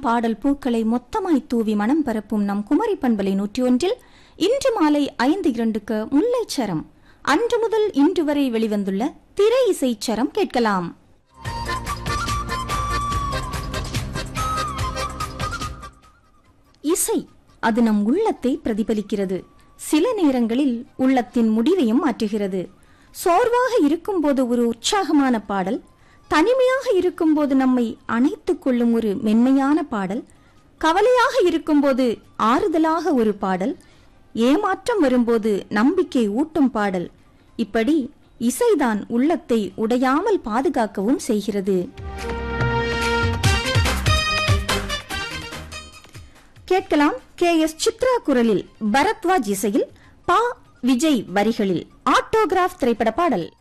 பாடல் பூக்களை மொத்தமாய் தூவி மனம் பரப்பும் நம் குமரி பண்பலை நூற்றி ஒன்றில் இன்று மாலை ஐந்து இரண்டுக்கு முல்லைச்சரம் அன்று முதல் இன்று வரை வெளிவந்துள்ள திரை இசைச்சரம் கேட்கலாம் இசை அது நம் உள்ளத்தை பிரதிபலிக்கிறது சில நேரங்களில் உள்ளத்தின் முடிவையும் மாற்றுகிறது சோர்வாக இருக்கும்போது ஒரு உற்சாகமான பாடல் தனிமையாக இருக்கும்போது நம்மை அணைத்துக் கொள்ளும் ஒரு மென்மையான பாடல் கவலையாக இருக்கும்போது ஆறுதலாக ஒரு பாடல் ஏமாற்றம் வரும்போது நம்பிக்கை ஊட்டும் பாடல் இப்படி இசைதான் உள்ளத்தை உடையாமல் பாதுகாக்கவும் செய்கிறது கேட்கலாம் கே எஸ் சித்ரா குரலில் பரத்வாஜ் இசையில் பா விஜய் வரிகளில் ஆட்டோகிராஃப் திரைப்பட பாடல்